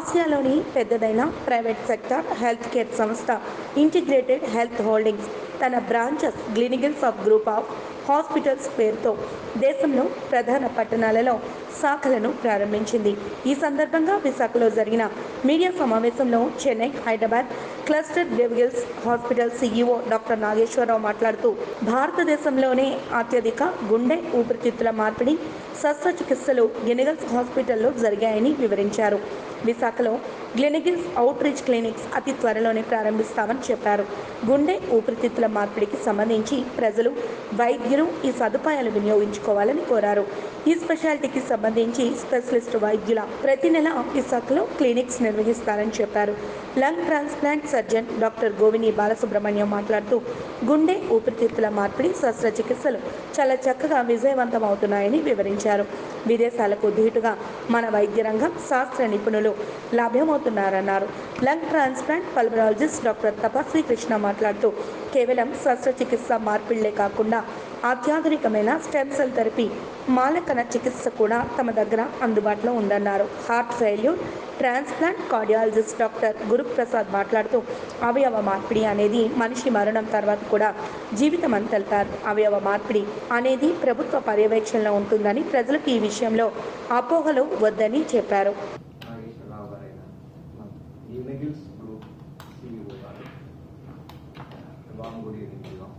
ఆసియాలోని పెద్దదైన private sector health care సంస్థ ఇంటిగ్రేటెడ్ హెల్త్ హోల్డింగ్స్ తన branches Gleneagles of group of hospitals పేరుతో దేశంలో ప్రధాన పట్టణాలలో శాఖలను ప్రారంభించింది ఈ సందర్భంగా విశాఖలో జరిగిన మీడియా సమావేశంలో చెన్నై హైదరాబాద్ క్లస్టర్ డెవిగిల్స్ హాస్పిటల్ సీఈఓ డాక్టర్ నాగేశ్వరరావు మాట్లాడుతూ భారతదేశంలోనే అత్యధిక గుండె ఊపిరితిత్తుల మార్పిడి శస్త్రచికిత్సలు గినిగల్స్ హాస్పిటల్లో జరిగాయని వివరించారు విశాఖలో గ్లినిగిల్స్ అవుట్ రీచ్ క్లినిక్స్ అతి త్వరలోనే ప్రారంభిస్తామని చెప్పారు గుండె ఊపిరితిత్తుల మార్పిడికి సంబంధించి ప్రజలు వైద్యులు ఈ సదుపాయాలు వినియోగించుకోవాలని కోరారు ఈ స్పెషాలిటీకి సంబంధించి స్పెషలిస్ట్ వైద్యుల ప్రతి నెల విశాఖలో క్లినిక్స్ నిర్వహిస్తారని చెప్పారు lung transplant surgeon doctor Govini Balasubramanyam మాట్లాడుతూ గుండె ఊపిరితిత్తుల మార్పిడి శస్త్రచికిత్సలు చాలా చక్కగా విజయవంతం అవుతున్నాయని వివరించారు విదేశాలకు ధీటుగా మన వైద్య రంగం శాస్త్ర నిపుణులు లభ్యమవుతున్నారన్నారు lung transplant pulmonologist doctor Tapasvi Krishna మాట్లాడుతూ కేవలం శస్త్రచికిత్స మార్పిళ్లే కాకుండా అత్యాధునికమైన స్టెమ్ సెల్ థెరపీ మాలకణ చికిత్స కూడా తమ దగ్గర అందుబాటులో ఉందన్నారు heart failure transplant cardiologist doctor Guruprasad మాట్లాడుతూ అవయవ మార్పిడి అనేది మనిషి మరణం తర్వాత కూడా జీవితం అని తెలిపారు అవయవ మార్పిడి అనేది ప్రభుత్వ పర్యవేక్షణలో ఉంటుందని ప్రజలకు ఈ విషయంలో అపోహలు వద్దని చెప్పారు నాగేశ్వరరావు గారైన ఈ మెగిల్స్ గ్రూప్ సిఇఓ గారు బాగా గుడ్ ఈవినింగ్ ఇదిగో.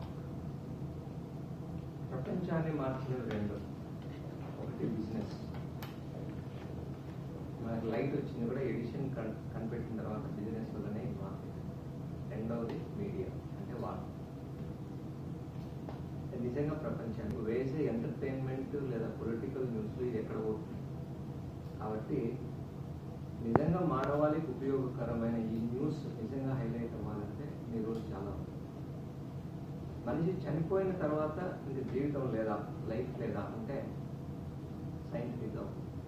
ప్రపంచాన్ని మార్చినవి రెండు ఒకటి బిజినెస్ మనకి లైట్ వచ్చింది కూడా ఎడిషన్ కన్ కనిపెట్టిన తర్వాత బిజినెస్ వల్లనే ఈ మార్కెట్ రెండవది మీడియా అంటే వాళ్ళు నిజంగా ప్రపంచానికి వేసే ఎంటర్టైన్మెంట్ లేదా పొలిటికల్ న్యూస్లు ఇది ఎక్కడ పోతుంది కాబట్టి నిజంగా మానవాళికి ఉపయోగకరమైన ఈ న్యూస్ నిజంగా హైలైట్ అవ్వాలంటే మీ రోజు చాలా ఉంది. మనిషి చనిపోయిన తర్వాత ఇంక జీవితం లేదా లైఫ్ లేదా అంటే సైంటిఫిక్గా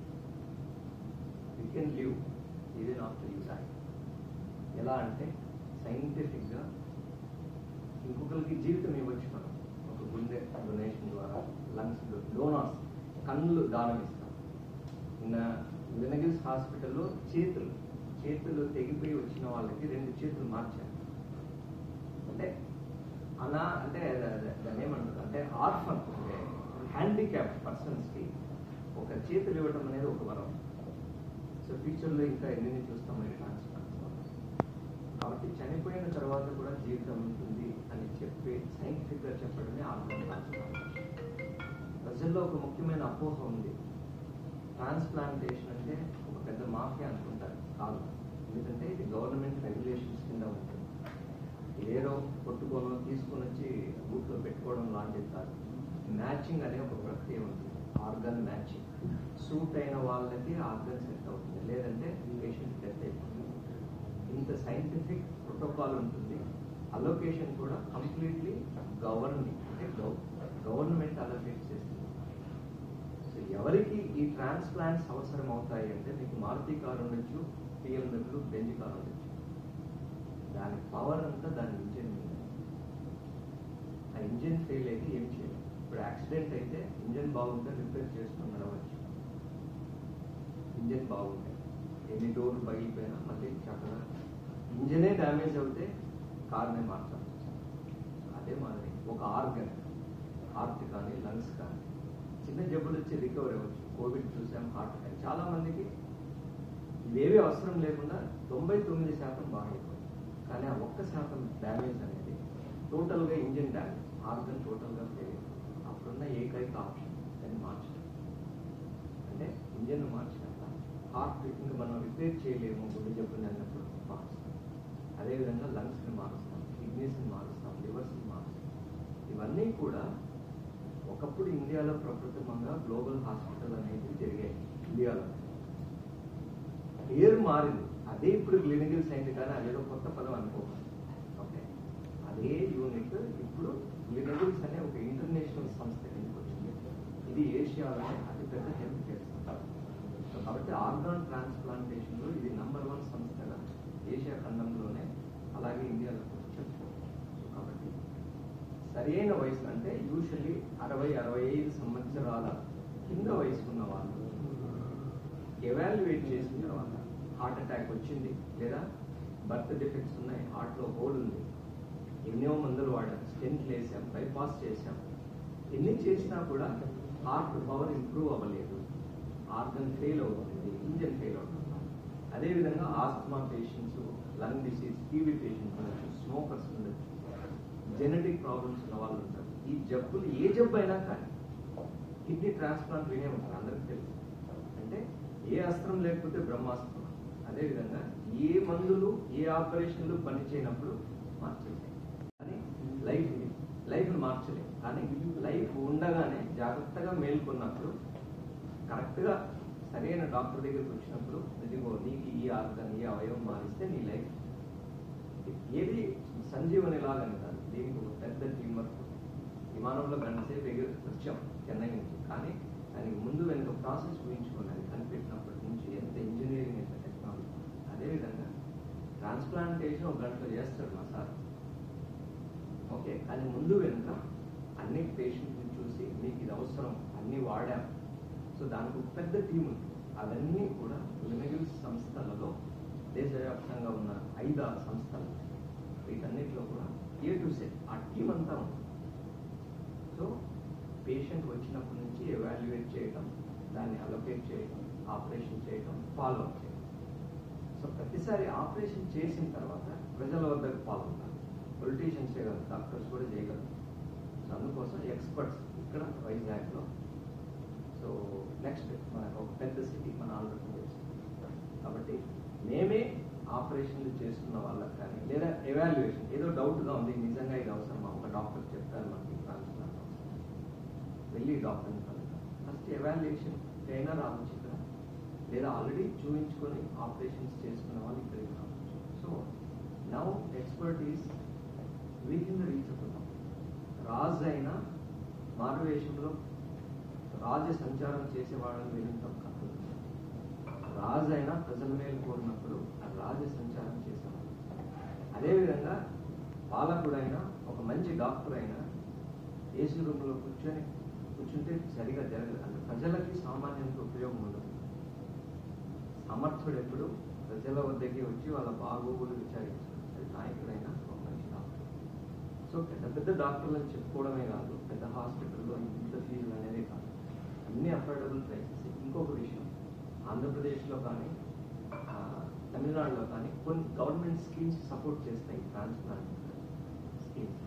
you can live even after you die ఎలా అంటే సైంటిఫిక్గా ఇంకొకరికి జీవితం ఇవ్వచ్చు మనం ఒక గుండె డొనేషన్ ద్వారా లంగ్స్ డోనార్స్ కన్నులు దానం ఇస్తాం నిన్న వినగిల్స్ హాస్పిటల్లో చేతులు చేతులు తెగిపోయి వచ్చిన వాళ్ళకి రెండు చేతులు మార్చారు అంటే అనా అంటే ద- ద- దాన్ని ఏమంటారు అంటే ఆర్ఫన్ అంటే హ్యాండిక్యాప్ పర్సన్స్కి ఒక చేతులు ఇవ్వడం అనేది ఒక వరం సో ఫ్యూచర్లో ఇంకా ఎన్ని చూస్తాం ఈ ట్రాన్స్ప్లాంట్స్ కాబట్టి చనిపోయిన తర్వాత కూడా జీవితం ఉంటుంది అని చెప్పి సైంటిఫిక్గా చెప్పడమే ఆర్గన్ ట్రాన్స్ప్లాంటేషన్ ప్రజల్లో ఒక ముఖ్యమైన అపోహ ఉంది ట్రాన్స్ప్లాంటేషన్ అంటే ఒక పెద్ద మాఫియా అనుకుంటారు కాదు ఎందుకంటే ఇది గవర్నమెంట్ రెగ్యులేషన్స్ కింద ఉంటుంది ఇదేదో కొట్టుకోనో తీసుకొని వచ్చి బూట్లో పెట్టుకోవడం లాంటిది కాదు మ్యాచింగ్ అనే ఒక ప్రక్రియ ఉంటుంది ఆర్గన్ మ్యాచింగ్ సూట్ అయిన వాళ్ళకి ఆర్గన్ సెట్ అవుతుంది లేదంటే పేషెంట్ డెత్ అయిపోతుంది ఇంత సైంటిఫిక్ ప్రోటోకాల్ ఉంటుంది అలొకేషన్ కూడా కంప్లీట్లీ గవర్నింగ్ అంటే గవర్నమెంట్ అలొకేట్ చేస్తుంది సో ఎవరికి ఈ ట్రాన్స్ప్లాంట్స్ అవసరం అవుతాయి అంటే మీకు మారుతి కారు ఉండొచ్చు పిఎండబ్ల్యూ బెంజ్ కారు ఉండొచ్చు దాని పవర్ అంతా దాని ఇంజిన్ మీద ఆ ఇంజిన్ ఫెయిల్ అయితే ఏం చేయాలి ఇప్పుడు యాక్సిడెంట్ అయితే ఇంజిన్ బాగుంటే రిపేర్ చేసుకుని నడవచ్చు ఇంజిన్ బాగుంటే ఎన్ని డోర్లు పగిలిపోయినా మళ్ళీ చక్కగా ఇంజనే డ్యామేజ్ అవుతే కార్నే మార్చాలి అదే మాదిరి ఒక ఆర్గన్ హార్ట్ కానీ లంగ్స్ కానీ చిన్న జబ్బులు వచ్చి రికవర్ అవ్వచ్చు కోవిడ్ చూసాం హార్ట్ అటాక్ చాలా మందికి ఇవేవి అవసరం లేకుండా తొంభై తొమ్మిది శాతం బాగైపోయింది కానీ ఆ ఒక్క శాతం డ్యామేజ్ అనేది టోటల్గా ఇంజిన్ డ్యామేజ్ ఆర్గన్ టోటల్గా ఫెయిల్ అప్పుడున్న ఏకైక ఆప్షన్ దాన్ని మార్చడం అంటే ఇంజిన్ మార్చినాక హార్ట్ ఇంకా మనం రిపేర్ చేయలేము గుండె జబ్బులు అన్నప్పుడు మారుస్తాం అదేవిధంగా లంగ్స్ని మారుస్తాం కిడ్నీస్ని మారుస్తాం లివర్స్ని మారుస్తాం ఇవన్నీ కూడా ఒకప్పుడు ఇండియాలో ప్రప్రథమంగా గ్లోబల్ హాస్పిటల్ అనేది జరిగాయి ఇండియాలో పేరు మారింది అదే ఇప్పుడు క్లినికల్స్ అయింది కానీ అదేదో కొత్త పదం అనుకోకండి ఓకే అదే యూనిట్ ఇప్పుడు క్లినికల్స్ అనే ఒక ఇంటర్నేషనల్ సంస్థ కిందకి వచ్చింది ఇది ఏషియాలోనే అతిపెద్ద హెల్త్ కేర్ సంస్థ సో కాబట్టి ఆర్గాన్ ట్రాన్స్ప్లాంటేషన్లో ఇది నంబర్ వన్ సంస్థగా ఏషియా ఖండంలోనే అలాగే ఇండియాలో కూడా చెప్పుకోవచ్చు సో కాబట్టి సరైన వయసు అంటే యూజువల్లీ అరవై అరవై ఐదు సంవత్సరాల కింద వయసు ఉన్న వాళ్ళు ఎవాల్యుయేట్ చేసిన తర్వాత హార్ట్ అటాక్ వచ్చి వచ్చింది లేదా బర్త్ డిఫెక్ట్స్ ఉన్నాయి హార్ట్లో హోల్ ఉంది ఎన్నో మందులు వాడాం స్టెంట్ వేసాం బైపాస్ చేసాం ఎన్ని చేసినా కూడా హార్ట్ పవర్ ఇంప్రూవ్ అవ్వలేదు ఆర్గన్ ఫెయిల్ అవుతుంది ఇంజన్ ఫెయిల్ అవుతుంది అదేవిధంగా asthma patients lung disease TB patients ఉండొచ్చు స్మోకర్స్ ఉండొచ్చు జెనెటిక్ ప్రాబ్లమ్స్ ఉన్న వాళ్ళు ఉంటారు ఈ జబ్బులు ఏ జబ్బు అయినా కానీ కిడ్నీ ట్రాన్స్ప్లాంట్ వినే ఉంటారు అందరికీ తెలుసు అంటే ఏ అస్త్రం లేకపోతే బ్రహ్మాస్త్రం అదేవిధంగా ఏ మందులు ఏ ఆపరేషన్లు పనిచేయనప్పుడు మార్చేసాయి కానీ లైఫ్ లైఫ్ మార్చలేం కానీ లైఫ్ ఉండగానే జాగ్రత్తగా మేల్కొన్నప్పుడు కరెక్ట్గా సరైన డాక్టర్ దగ్గరికి వచ్చినప్పుడు ఇదిగో నీకు ఈ ఆర్గన్ ఈ అవయవం మారిస్తే నీ లైఫ్ ఏది సంజీవని లాగని కాదు దీనికి ఒక పెద్ద టీం వర్క్ విమానంలో గంట సేపు ఎగిరి వచ్చాం చెన్నై నుంచి కానీ దానికి ముందు వెనుక ప్రాసెస్ ఊహించుకోండి అది కనిపెట్టినప్పటి నుంచి ఎంత ఇంజనీరింగ్ ఎంత టెక్నాలజీ అదేవిధంగా ట్రాన్స్ప్లాంటేషన్ ఒక గంటలో చేస్తాడు మా సార్ ఓకే కానీ ముందు వెనుక అన్ని పేషెంట్ని చూసి మీకు ఇది అవసరం అన్ని వాడాం సో దానికి ఒక పెద్ద టీం ఉంది అవన్నీ కూడా లిమిగిల్స్ సంస్థలలో దేశవ్యాప్తంగా ఉన్న ఐదు ఆరు సంస్థలు వీటన్నిటిలో కూడా ఏ టు సెట్ ఆ టీం అంతా ఉంది సో పేషెంట్ వచ్చినప్పటి నుంచి ఎవాల్యుయేట్ చేయడం దాన్ని అలొకేట్ చేయడం ఆపరేషన్ చేయడం ఫాలో అప్ చేయడం సో ప్రతిసారి ఆపరేషన్ చేసిన తర్వాత ప్రజల వద్దకు పాల్గొంటారు పొలిటీషియన్స్ చేయగలరు డాక్టర్స్ కూడా చేయగలరు సో అందుకోసం ఎక్స్పర్ట్స్ ఇక్కడ వైజాగ్లో సో నెక్స్ట్ మనకు ఒక పెద్ద సిటీ మన ఆంధ్రప్రదేశ్ కాబట్టి మేమే ఆపరేషన్లు చేసుకున్న వాళ్ళకి కానీ లేదా ఎవాల్యుయేషన్ ఏదో డౌట్గా ఉంది నిజంగా ఇది అవసరమా ఒక డాక్టర్ చెప్తారు మనకి ట్రాన్స్ప్లాంట్ అవసరం వెళ్ళి డాక్టర్ని కలుగుతాం ఫస్ట్ ఎవాల్యుయేషన్ ట్రైనర్ రావచ్చు ఇక్కడ లేదా ఆల్రెడీ చూపించుకొని ఆపరేషన్స్ చేసుకున్న వాళ్ళు ఇక్కడికి రావచ్చు so now expertise we కింద రీచ్ అవుతున్నాం రాజు అయినా మారువేషంలో రాజ సంచారం చేసేవాడని వినంటాం కాదు రాజు అయినా ప్రజల మేలు కోరినప్పుడు ఆ రాజ సంచారం చేసేవాడు అదేవిధంగా పాలకుడైనా ఒక మంచి డాక్టర్ అయినా ఏసీ రూమ్లో కూర్చొని కూర్చుంటే సరిగా జరగదు అంటే ప్రజలకి సామాన్యునికి ఉపయోగం ఉండదు సమర్థుడు ఎప్పుడు ప్రజల వద్దకి వచ్చి వాళ్ళ బాగోగులు విచారించారు అది నాయకుడైనా ఒక మంచి డాక్టర్ సో పెద్ద పెద్ద డాక్టర్లు అని చెప్పుకోవడమే కాదు పెద్ద హాస్పిటల్లో ఇంత ఫీజులు అనేది కాదు అన్ని అఫోర్డబుల్ ప్రైసెస్ ఇంకొక విషయం ఆంధ్రప్రదేశ్లో కానీ ఆ, తమిళనాడులో కానీ కొన్ని గవర్నమెంట్ స్కీమ్స్ సపోర్ట్ చేస్తాయి ట్రాన్స్ప్లాంట్ స్కీమ్స్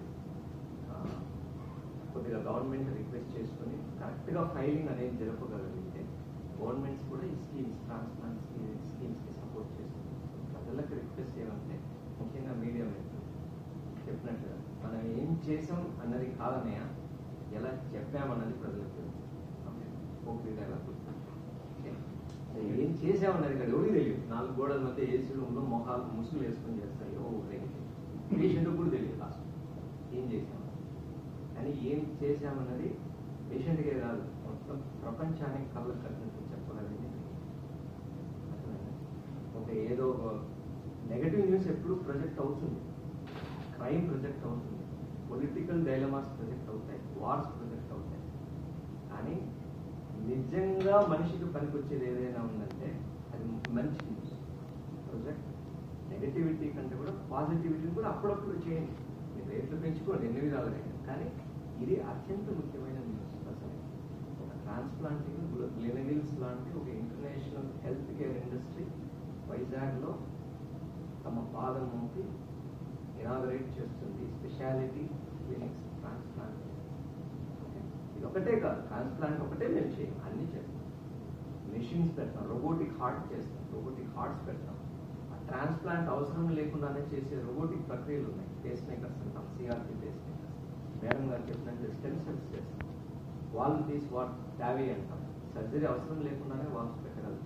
కొద్దిగా గవర్నమెంట్ రిక్వెస్ట్ చేసుకుని కరెక్ట్గా ఫైలింగ్ అనేది జరపగలిగితే గవర్నమెంట్స్ కూడా ఈ స్కీమ్స్ ట్రాన్స్ప్లాంట్ స్కీమ్స్కి సపోర్ట్ చేస్తుంది ప్రజలకు రిక్వెస్ట్ ఏమంటే ముఖ్యంగా మీడియా మిత్రులు చెప్పినట్టుగా మనం ఏం చేసాం అన్నది కాదనయ్య ఎలా చెప్పామన్నది ప్రజలకు తెలుసు ఓకే పోక్రీ డైలాగ్ ఓకే. ఏం చేసామన్నది కదా ఎవరికి తెలియదు నాలుగు గోడల మధ్య ఏసీ రూమ్లో మొహాలు ముసుగులు వేసుకొని చేస్తాయి ఓ పేషెంట్ కూడా తెలియదు లాస్ట్ ఏం చేసాం కానీ ఏం చేసామన్నది పేషెంట్కే కాదు మొత్తం ప్రపంచానికి కళ్ళకు కట్టినట్టు చెప్పగలిగింది అర్థమైందా? ఒక ఏదో నెగటివ్ న్యూస్ ఎప్పుడు ప్రొజెక్ట్ అవుతుంది క్రైమ్ ప్రొజెక్ట్ అవుతుంది పొలిటికల్ డైలమాస్ ప్రొజెక్ట్ అవుతాయి వార్స్ ప్రొజెక్ట్ అవుతాయి కానీ నిజంగా మనిషికి పనికొచ్చేది ఏదైనా ఉందంటే అది మంచి న్యూస్ ప్రొజెక్ట్ నెగటివిటీ కంటే కూడా పాజిటివిటీని కూడా అప్పుడప్పుడు చేయండి మీరు రేట్లు పెంచుకోండి ఎన్ని విధాలుగా కానీ ఇది అత్యంత ముఖ్యమైన న్యూస్ అసలు ఒక ట్రాన్స్ప్లాంటింగ్ గ్లెనగిల్స్ లాంటి ఒక ఇంటర్నేషనల్ హెల్త్ కేర్ ఇండస్ట్రీ వైజాగ్లో తమ పాదం మోపి ఇనాగరేట్ చేస్తుంది స్పెషాలిటీ క్లినిక్స్ ట్రాన్స్ప్లాంట్ ఓకే ఇది ఒకటే కాదు ట్రాన్స్ప్లాంట్ ఒకటే మేము చేయం అన్ని చేస్తాం మెషిన్స్ పెడతాం రోబోటిక్ హార్ట్ చేస్తాం రోబోటిక్ హార్ట్స్ పెడతాం ఆ ట్రాన్స్ప్లాంట్ అవసరం లేకుండానే చేసే రోబోటిక్ ప్రక్రియలు ఉన్నాయి పేస్ మేకర్స్ అంటాం సిఆర్పి పేస్ మేకర్స్ మేడం గారు చెప్పినట్టు స్టెమ్ సెల్స్ చేస్తాం వాల్ తీసి వాట్ టావీ అంటాం సర్జరీ అవసరం లేకుండానే వాల్స్ పెట్టగలుగుతాం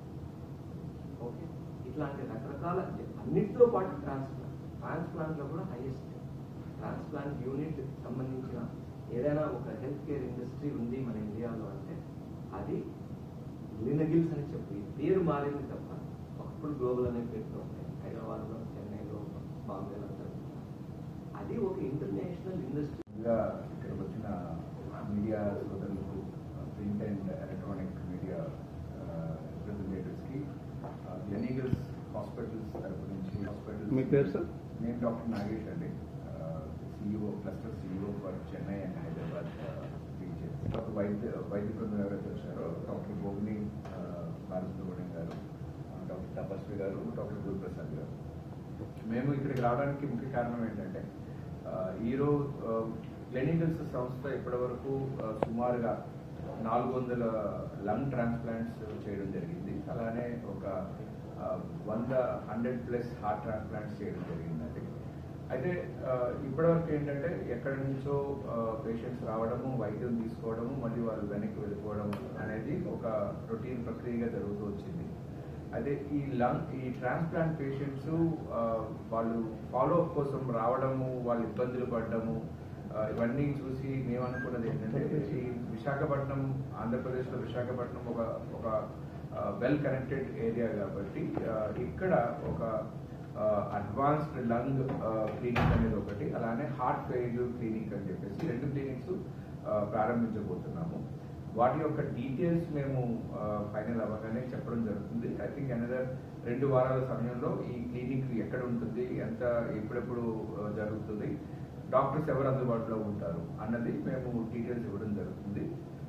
ఓకే ఇట్లాంటి రకరకాల అన్నిటితో పాటు ట్రాన్స్ప్లాంట్ ట్రాన్స్ప్లాంట్ లో కూడా హైయెస్ట్ ట్రాన్స్ప్లాంట్ యూనిట్ సంబంధించిన ఏదైనా ఒక హెల్త్ కేర్ ఇండస్ట్రీ ఉంది మన ఇండియాలో అంటే అది లినగిల్స్ అని చెప్పి పేరు మారింది తప్ప ఒకప్పుడు గ్లోబల్ అనే పేరుతో ఉంటాయి హైదరాబాద్లో చెన్నైలో బాంబేలో అంతా అది ఒక ఇంటర్నేషనల్ ఇండస్ట్రీ ముందుగా ఇక్కడికి వచ్చిన మీడియా సోదరులకు ప్రింట్ అండ్ ఎలక్ట్రానిక్ మీడియా రిప్రజెంటేటివ్స్కి గ్లెనీగల్స్ హాస్పిటల్ హాస్పిటల్ మీ పేరు సార్ నేను డాక్టర్ నాగేష్ అండి CEO cluster CEO for Chennai and Hyderabad region doctor వైద్య వైద్య బృందం ఎవరైతే వచ్చారో డాక్టర్ భోగిని బాలసుబ్రహ్మణ్యం గారు డాక్టర్ తపస్వి గారు డాక్టర్ గురుప్రసాద్ గారు మేము ఇక్కడికి రావడానికి ముఖ్య కారణం ఏంటంటే ఈరో క్లినికల్స్ సంస్థ ఇప్పటివరకు ఆ, సుమారుగా నాలుగు వందల లంగ్ ట్రాన్స్ప్లాంట్స్ చేయడం జరిగింది అలానే ఒక ఆ, వంద హండ్రెడ్ ప్లస్ హార్ట్ ట్రాన్స్ప్లాంట్స్ చేయడం జరిగిందండి అయితే ఆ, ఇప్పటివరకు ఏంటంటే ఎక్కడి నుంచో పేషెంట్స్ రావడము వైద్యం తీసుకోవడము మళ్ళీ వాళ్ళు వెనక్కి వెళ్ళిపోవడం అనేది ఒక రొటీన్ ప్రక్రియగా జరుగుతూ వచ్చింది అదే ఈ లంగ్ ఈ ట్రాన్స్ప్లాంట్ పేషెంట్స్ వాళ్ళు ఫాలో అప్ కోసం రావడము వాళ్ళు ఇబ్బందులు పడడము ఆ, ఇవన్నీ చూసి మేము అనుకున్నది ఏంటంటే ఈ విశాఖపట్నం ఆంధ్రప్రదేశ్లో విశాఖపట్నం ఒక ఒక వెల్ కనెక్టెడ్ ఏరియా కాబట్టి ఆ, ఇక్కడ ఒక అడ్వాన్స్డ్ లంగ్ క్లినిక్ అనేది ఒకటి అలానే హార్ట్ ఫెయిల్యూర్ క్లినిక్ అని చెప్పేసి రెండు క్లినిక్స్ ప్రారంభించబోతున్నాము వాటి యొక్క డీటెయిల్స్ మేము ఫైనల్ అవ్వగానే చెప్పడం జరుగుతుంది ఐ థింక్ అనదర్ రెండు వారాల సమయంలో ఈ క్లినిక్ ఎక్కడ ఉంటుంది ఎంత ఎప్పుడెప్పుడు ఆ, జరుగుతుంది డాక్టర్స్ ఎవరు అందుబాటులో ఉంటారు అన్నది మేము డీటెయిల్స్ ఇవ్వడం జరుగుతుంది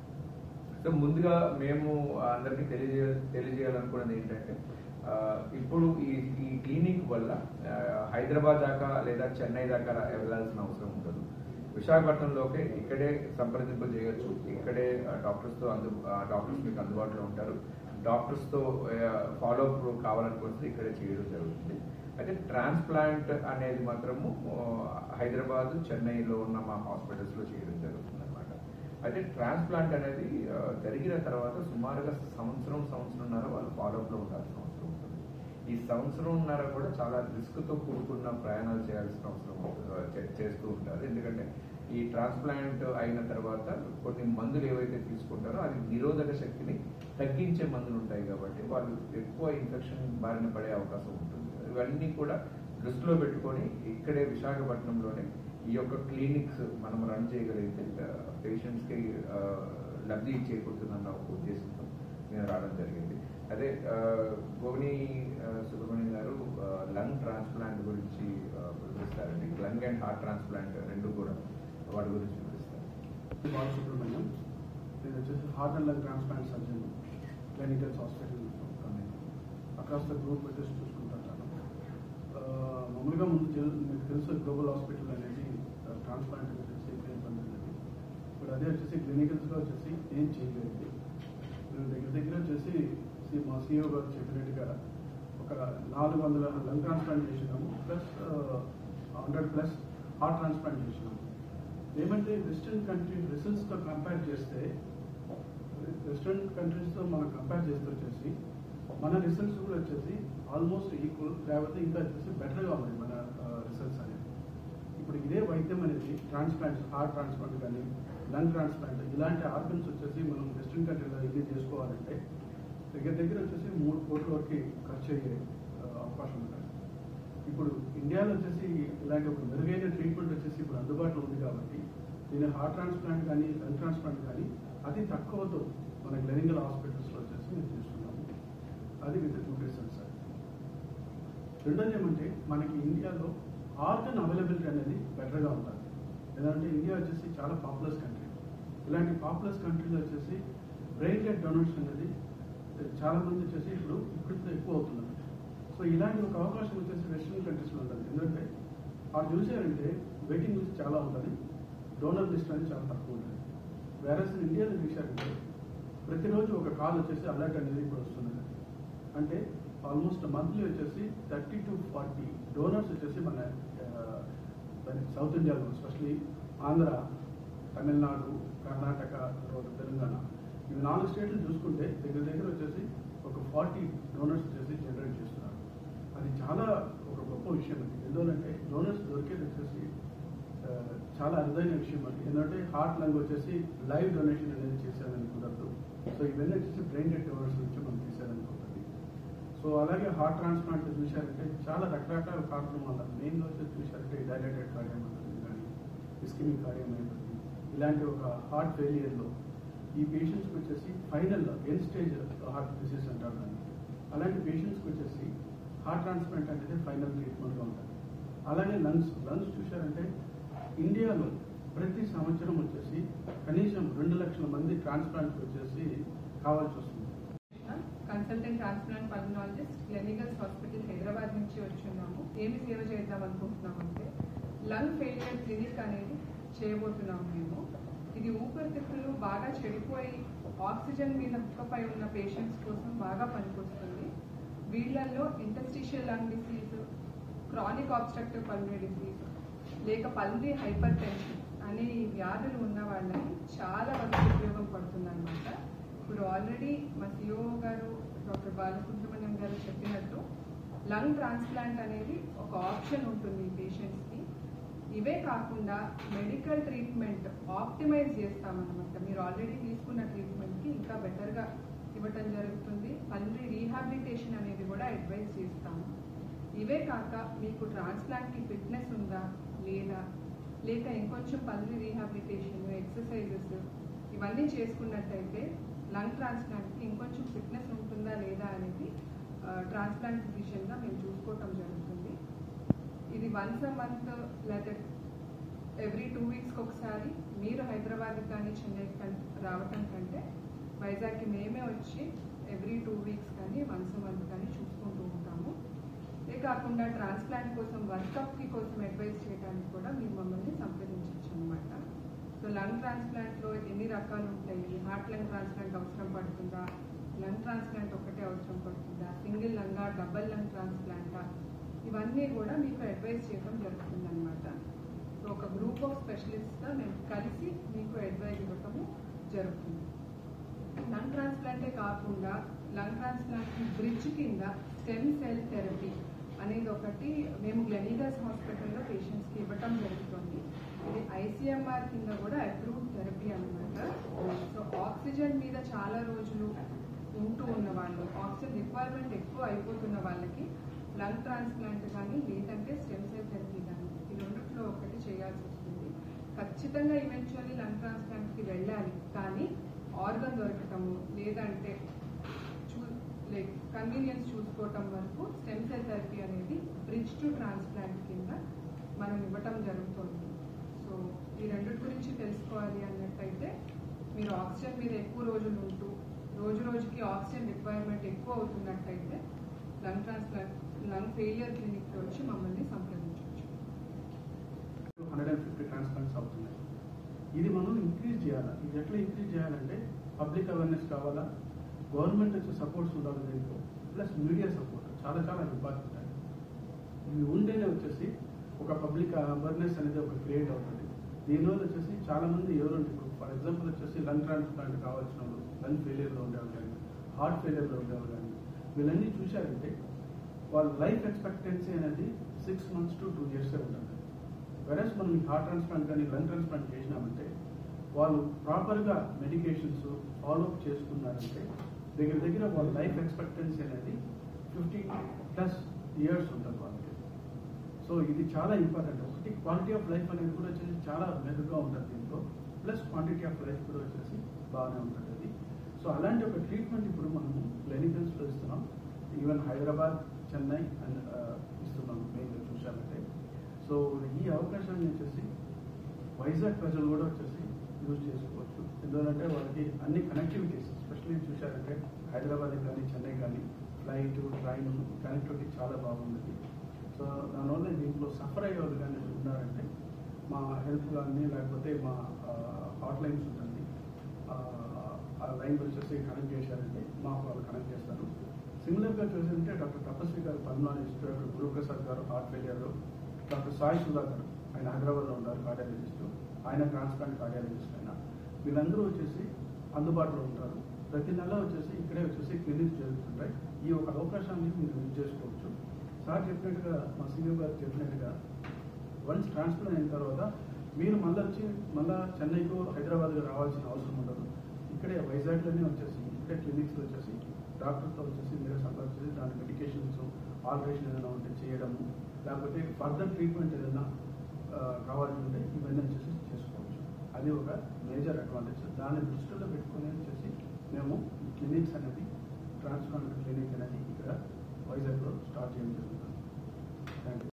సో ముందుగా మేము అందరికీ తెలియజే తెలియజేయాలనుకున్నది ఏంటంటే ఆ, ఇప్పుడు ఈ ఈ క్లినిక్ వల్ల ఆ, హైదరాబాద్ దాకా లేదా చెన్నై దాకా రా- వెళ్ళాల్సిన అవసరం ఉండదు విశాఖపట్నంలోకి ఇక్కడే సంప్రదింపు చేయొచ్చు ఇక్కడే డాక్టర్స్ తో అందు డాక్టర్స్ మీకు అందుబాటులో ఉంటారు డాక్టర్స్ తో ఫాలో అప్ కావాలనుకుంటే ఇక్కడే చేయడం జరుగుతుంది అయితే ట్రాన్స్ప్లాంట్ అనేది మాత్రము ఆ, హైదరాబాద్ చెన్నైలో ఉన్న మా హాస్పిటల్స్ లో చేయడం జరుగుతుంది అనమాట అయితే ట్రాన్స్ప్లాంట్ అనేది ఆ, జరిగిన తర్వాత సుమారుగా సంవత్సరం సంవత్సరంన్నర వాళ్ళు ఫాలోఅప్ లో ఉండాల్సిన అవసరం ఉంటుంది ఈ సంవత్సరంన్నర కూడా చాలా రిస్క్ తో కూడుకున్న ప్రయాణాలు చేయాల్సిన అవసరం ఆ, చే- చేస్తూ ఉంటారు ఎందుకంటే ఈ ట్రాన్స్ప్లాంట్ అయిన తర్వాత కొన్ని మందులు ఏవైతే తీసుకుంటారో అది నిరోధక శక్తిని తగ్గించే మందులు ఉంటాయి కాబట్టి వాళ్ళు ఎక్కువ ఇన్ఫెక్షన్ బారిన పడే అవకాశం ఉంటుంది ఇవన్నీ కూడా దృష్టిలో పెట్టుకొని ఇక్కడే విశాఖపట్నంలోనే ఈ యొక్క క్లినిక్స్ మనం రన్ చేయగలిగితే పేషెంట్స్ కి ఆ, లబ్ధి చేకూరుతుందన్న ఒక ఉద్దేశంతో మేము రావడం జరిగింది అదే ఆ, భువని ఆ, సుబ్రహ్మణ్యం గారు ఆ, లంగ్ ట్రాన్స్ప్లాంట్ గురించి ఆ, వివరిస్తారండి లంగ్ అండ్ హార్ట్ ట్రాన్స్ప్లాంట్ రెండు కూడా వాటి గురించి వివరిస్తారు బాలసుబ్రహ్మణ్యం నేను వచ్చేసి heart and lung transplant surgeon Gleneagles hospital across the group వచ్చేసి చూసుకుంటాను ఆ, మామూలుగా ముందు తెలు- మీకు తెలుసు గ్లోబల్ హాస్పిటల్ అనేది ట్రాన్స్ప్లాంట్ వచ్చేసి ఎక్కువ ఇబ్బంది ఉండేది ఇప్పుడు అదే వచ్చేసి క్లినికల్స్లో వచ్చేసి ఏం చేయలేదు మేము దగ్గర దగ్గర వచ్చేసి సి- మా సీఈఓ గారు చెప్పినట్టుగా ఒక నాలుగు వందల లంగ్ ట్రాన్స్ప్లాంట్ చేసినాము plus hundred plus heart transplant చేసినాము ఏమంటే వెస్ట్రన్ కంట్రీ రిజల్ట్స్తో కంపేర్ చేస్తే వెస్ట్రన్ కంట్రీస్తో మనం కంపేర్ చేస్తే వచ్చేసి మన రిజల్ట్స్ కూడా వచ్చేసి ఆల్మోస్ట్ ఈక్వల్ లేకపోతే ఇంకా వచ్చేసి బెటర్గా ఉన్నాయి మన రిజల్ట్స్ అనేది ఇప్పుడు ఇదే వైద్యం అనేది ట్రాన్స్ప్లాంట్స్ హార్ట్ ట్రాన్స్ప్లాంట్ కానీ లంగ్ ట్రాన్స్ప్లాంట్ ఇలాంటి ఆర్గన్స్ వచ్చేసి మనం వెస్ట్రన్ కంట్రీలో ఇది చేసుకోవాలంటే దగ్గర దగ్గర వచ్చేసి మూడు కోట్ల వరకు ఖర్చు అయ్యే ఆ, అవకాశం ఉంటుంది ఇప్పుడు ఇండియాలో వచ్చేసి ఇలాంటి ఒక మెరుగైన ట్రీట్మెంట్ వచ్చేసి ఇప్పుడు అందుబాటులో ఉంది కాబట్టి దీని హార్ట్ ట్రాన్స్ప్లాంట్ కానీ లంగ్ ట్రాన్స్ప్లాంట్ కానీ అతి తక్కువతో మన క్లినికల్ హాస్పిటల్స్లో వచ్చేసి మేము చేస్తున్నాము అది విత్ గుడ్ రిజల్ట్స్ సార్ రెండోది ఏమంటే మనకి ఇండియాలో ఆర్గన్ అవైలబిలిటీ అనేది బెటర్గా ఉంటుంది ఎందుకంటే ఇండియా వచ్చేసి చాలా పాపులస్ కంట్రీ ఇలాంటి పాపులస్ కంట్రీలో వచ్చేసి బ్రెయిన్ డెడ్ డొనేషన్ అనేది చాలా మంది వచ్చేసి ఇప్పుడు ఇప్పుడు ఎక్కువ అవుతున్నారు సో ఇలాంటి ఒక అవకాశం వచ్చేసి వెస్ట్రన్ కంట్రీస్లో ఉంటుంది ఎందుకంటే వాళ్ళు చూసారంటే వెయిటింగ్ లిస్ట్ చాలా ఉంటుంది డోనర్ లిస్ట్ అనేది చాలా తక్కువ ఉంటుంది వేరే ఇండియాలో చూశారంటే ప్రతిరోజు ఒక కాల్ వచ్చేసి అలర్ట్ అనేది ఇప్పుడు వస్తున్నది అంటే ఆల్మోస్ట్ మంత్లీ వచ్చేసి థర్టీ టు ఫార్టీ డోనర్స్ వచ్చేసి మన ఆ, సౌత్ ఇండియాలో ఎస్పెషలీ ఆంధ్ర తమిళనాడు కర్ణాటక తర్వాత తెలంగాణ ఇవి నాలుగు స్టేట్లు చూసుకుంటే దగ్గర దగ్గర వచ్చేసి ఒక ఫార్టీ డోనర్స్ వచ్చేసి జనరేట్ చేస్తున్నారు అది చాలా ఒక గొప్ప విషయం అది ఎందుకంటే డోనర్స్ దొరికేది వచ్చేసి ఆ, చాలా అరుదైన విషయం అది ఎందుకంటే హార్ట్ లంగ్ వచ్చేసి లైవ్ డొనేషన్ అనేది చేశారని కుదరదు సో ఇవన్నీ వచ్చేసి బ్రెయిన్ డెడ్ డోనర్స్ నుంచి మనం తీసేయాలనుకుంటుంది సో అలాగే హార్ట్ ట్రాన్స్ప్లాంట్ చూశారంటే చాలా రకరకాల కారణం వల్ల మెయిన్గా వచ్చేసి చూశారంటే డైలెటెడ్ కార్డియోమైపతి కానీ ఇస్కిమిక్ కార్డియోమైపతి ఇలాంటి ఒక హార్ట్ ఫెయిలియర్లో ఈ పేషెంట్స్కి వచ్చేసి final end stage heart disease అంటారు దాన్ని అలాంటి పేషెంట్స్కి వచ్చేసి హార్ట్ ట్రాన్స్ప్లాంట్ అనేది ఫైనల్ ట్రీట్మెంట్గా ఉంటుంది అలాగే లంగ్స్ లంగ్స్ చూశారంటే ఇండియాలో ప్రతి సంవత్సరం వచ్చేసి కనీసం రెండు లక్షల మంది ట్రాన్స్ప్లాంట్ వచ్చేసి కావాల్సి వస్తుంది consultant transplant pulmonologist Gleneagles hospital Hyderabad నుంచి వచ్చున్నాము ఏమి సేవ చేద్దాం అనుకుంటున్నామంటే లంగ్ ఫెయిలియర్ క్లినిక్ అనేది చేయబోతున్నాము మేము ఇది ఊపిరితిత్తులు బాగా చెడిపోయి ఆక్సిజన్ మీద హుక్కపై ఉన్న పేషెంట్స్ కోసం బాగా పనికొస్తుంది వీళ్ళల్లో interstitial lung disease chronic obstructive pulmonary disease లేక పల్మనరీ హైపర్ టెన్షన్ అనే ఈ వ్యాధులు ఉన్న వాళ్ళకి చాలా వరకు ఉపయోగం పడుతుందన్నమాట ఇప్పుడు ఆల్రెడీ మా సిఓ గారు డాక్టర్ బాలసుబ్రహ్మణ్యం గారు చెప్పినట్టు లంగ్ ట్రాన్స్ప్లాంట్ అనేది ఒక ఆప్షన్ ఉంటుంది ఈ పేషెంట్స్కి ఇవే కాకుండా మెడికల్ ట్రీట్మెంట్ ఆప్టిమైజ్ చేస్తామన్నమాట మీరు ఆల్రెడీ తీసుకున్న ట్రీట్మెంట్కి ఇంకా బెటర్గా ఇవ్వటం జరుగుతుంది మళ్ళీ రీహాబిలిటేషన్ అనేది కూడా అడ్వైజ్ చేస్తాము ఇవే కాక మీకు ట్రాన్స్ప్లాంట్కి ఫిట్నెస్ ఉందా లేదా లేక ఇంకొంచెం పల్లి రీహాబిలిటేషన్ ఎక్సర్సైజెస్ ఇవన్నీ చేసుకున్నట్టయితే లంగ్ ట్రాన్స్ప్లాంట్కి ఇంకొంచెం ఫిట్నెస్ ఉంటుందా లేదా అనేది ట్రాన్స్ప్లాంట్ ఫిజిషియన్గా మేము చూసుకోవటం జరుగుతుంది ఇది వన్స్ అ మంత్ లేకపోతే ఎవ్రీ టూ వీక్స్కి ఒకసారి మీరు హైదరాబాద్కి కానీ చెన్నైకి కానీ రావటం కంటే వైజాగ్కి మేమే వచ్చి ఎవ్రీ టూ వీక్స్ కానీ వన్స్ అ మంత్ కానీ చూసుకుంటూ ఉంటాము ఇదే కాకుండా ట్రాన్స్ప్లాంట్ కోసం వర్కప్కి కోసం అడ్వైస్ చేయడానికి కూడా మీరు మమ్మల్ని సంప్రదించవచ్చు అనమాట సో లంగ్ ట్రాన్స్ప్లాంట్లో ఎన్ని రకాలు ఉంటాయి హార్ట్ లంగ్ ట్రాన్స్ప్లాంట్ అవసరం పడుతుందా లంగ్ ట్రాన్స్ప్లాంట్ ఒకటే అవసరం పడుతుందా సింగిల్ లంగా డబల్ లంగ్ ట్రాన్స్ప్లాంటా ఇవన్నీ కూడా మీకు అడ్వైస్ చేయడం జరుగుతుంది అనమాట సో ఒక గ్రూప్ ఆఫ్ స్పెషలిస్ట్గా మేము కలిసి మీకు అడ్వైస్ ఇవ్వటము జరుగుతుంది లంగ్ ట్రాన్స్ప్లాంటే కాకుండా లంగ్ ట్రాన్స్ప్లాంట్ బ్రిడ్జ్ కింద స్టెమ్ సెల్ థెరపీ అనేది ఒకటి మేము గ్లెనిగస్ హాస్పిటల్లో పేషెంట్స్కి ఇవ్వటం జరుగుతుంది ఇది ఐసీఎంఆర్ కింద కూడా అప్రూవ్డ్ థెరపీ అనమాట సో ఆక్సిజన్ మీద చాలా రోజులు ఉంటూ ఉన్న వాళ్ళు ఆక్సిజన్ రిక్వైర్మెంట్ ఎక్కువ అయిపోతున్న వాళ్ళకి లంగ్ ట్రాన్స్ప్లాంట్ కానీ లేదంటే స్టెమ్ సెల్ థెరపీ కానీ ఈ రెండిట్లో ఒకటి చేయాల్సి వస్తుంది ఖచ్చితంగా ఈవెన్చువల్లీ లంగ్ ట్రాన్స్ప్లాంట్కి వెళ్ళాలి కానీ ఆర్గన్ దొరకటము లేదంటే చూ లైక్ కన్వీనియన్స్ చూసుకోవటం వరకు స్టెమ్ సెల్ థెరపీ అనేది బ్రిడ్జ్ టు ట్రాన్స్ప్లాంట్ కింద మనం ఇవ్వటం జరుగుతుంది సో ఈ రెండింటి గురించి తెలుసుకోవాలి అన్నట్టయితే మీరు ఆక్సిజన్ మీద ఎక్కువ రోజులు ఉంటూ రోజు రోజుకి ఆక్సిజన్ రిక్వైర్మెంట్ ఎక్కువ అవుతున్నట్టయితే లంగ్ ట్రాన్స్ప్లాంట్ లంగ్ ఫెయిలియర్ క్లినిక్కి వచ్చి మమ్మల్ని సంప్రదించవచ్చు హండ్రెడ్ అండ్ ఫిఫ్టీ ట్రాన్స్ప్లాంట్స్ అవుతున్నాయి ఇది మనం ఇంక్రీజ్ చేయాలి ఇది ఎట్లా ఇంక్రీజ్ చేయాలంటే పబ్లిక్ అవేర్నెస్ కావాలా గవర్నమెంట్ వచ్చే సపోర్ట్స్ ఉండాలి దీంట్లో ప్లస్ మీడియా సపోర్ట్ చాలా చాలా ఇంపార్టెంట్ అండి ఇవి ఉంటేనే వచ్చేసి ఒక పబ్లిక్ అవేర్నెస్ అనేది ఒక క్రియేట్ అవుతుంది దీనివల్ల వచ్చేసి చాలా మంది ఎవరు ఫర్ ఎగ్జాంపుల్ వచ్చేసి లంగ్ ట్రాన్స్ప్లాంట్ కావాల్సిన వాళ్ళు లంగ్ ఫెయిలియర్లో ఉండేవాళ్ళు కానీ హార్ట్ ఫెయిలియర్లో ఉండేవాళ్ళు కానీ వీళ్ళన్నీ చూశారంటే వాళ్ళ లైఫ్ ఎక్స్పెక్టెన్సీ అనేది six months to two years ఉంటుంది వెరస్ మనం ఈ హార్ట్ ట్రాన్స్ప్లాంట్ కానీ లంగ్ ట్రాన్స్ప్లాంట్ చేసినామంటే వాళ్ళు ప్రాపర్గా మెడికేషన్స్ ఫాలోఅప్ చేసుకున్నారంటే దగ్గర దగ్గర వాళ్ళ లైఫ్ ఎక్స్పెక్టెన్సీ అనేది ఫిఫ్టీ ప్లస్ ఇయర్స్ ఉంటుంది వాళ్ళకి సో ఇది చాలా ఇంపార్టెంట్ ఒకటి క్వాలిటీ ఆఫ్ లైఫ్ అనేది కూడా వచ్చేసి చాలా మెరుగ్గా ఉంటుంది దీంట్లో ప్లస్ క్వాంటిటీ ఆఫ్ లైఫ్ కూడా వచ్చేసి బాగానే ఉంటుంది అది సో అలాంటి ఒక ట్రీట్మెంట్ ఇప్పుడు మనము క్లినికల్స్లో ఇస్తున్నాం ఈవెన్ హైదరాబాద్ చెన్నై అండ్ ఇస్తున్నాం మెయిన్గా చూసామంటే సో ఈ అవకాశాన్ని వచ్చేసి వైజాగ్ ప్రజలు కూడా వచ్చేసి యూజ్ చేసుకోవచ్చు ఎందుకంటే వాళ్ళకి అన్ని కనెక్టివిటీస్ ఎస్పెషల్లీ చూశారంటే హైదరాబాద్ కానీ చెన్నై కానీ ఫ్లైట్ ట్రైన్ కనెక్టివిటీ చాలా బాగుంది సో దానివల్ల దీంట్లో సఫర్ అయ్యే వాళ్ళు కానీ ఉన్నారంటే మా హెల్ప్ కానీ లేకపోతే మా హాట్ లైన్స్ ఉంటుంది ఆ, ఆ లైన్ వచ్చేసి కనెక్ట్ చేశారంటే మాకు వాళ్ళు కనెక్ట్ చేస్తారు సిమిలర్గా చూసారంటే డాక్టర్ తపస్వి గారు పద్మాలజిస్ట్ డాక్టర్ గురుప్రసాద్ గారు heart failure doctor Sai Sudhakar ఆయన హైదరాబాద్లో ఉంటారు కార్డియాలజిస్ట్ ఆయన ట్రాన్స్ప్లాంట్ కార్డియాలజిస్ట్ ఆయన వీళ్ళందరూ వచ్చేసి అందుబాటులో ఉంటారు ప్రతి నెల వచ్చేసి ఇక్కడే వచ్చేసి క్లినిక్స్ జరుగుతుంటాయి ఈ ఒక అవకాశాన్ని మీరు యూజ్ చేసుకోవచ్చు సార్ చెప్పినట్టుగా మా సీనియో గారు చెప్పినట్టుగా వన్స్ ట్రాన్స్ఫర్ అయిన తర్వాత మీరు మళ్ళీ వచ్చి మళ్ళీ చెన్నైకు హైదరాబాద్కు రావాల్సిన అవసరం ఉండదు ఇక్కడే వైజాగ్లోనే వచ్చేసి ఇక్కడే క్లినిక్స్లో వచ్చేసి డాక్టర్తో వచ్చేసి మీరే సంప్రదించి దాని మెడికేషన్స్ ఆల్టరేషన్ ఏదైనా ఉంటే చేయడము లేకపోతే ఫర్దర్ ట్రీట్మెంట్ ఏదైనా ఆ, కావాల్సి ఉంటే ఇవన్నీ వచ్చేసి చేసుకోవచ్చు అది ఒక మేజర్ అడ్వాంటేజ్ దాన్ని దృష్టిలో పెట్టుకుని వచ్చేసి మేము ఈ క్లినిక్స్ అనేది ట్రాన్స్ప్లాంట్ క్లినిక్ అనేది ఇక్కడ వైజాగ్లో స్టార్ట్ చేయడం జరుగుతుంది థ్యాంక్ యూ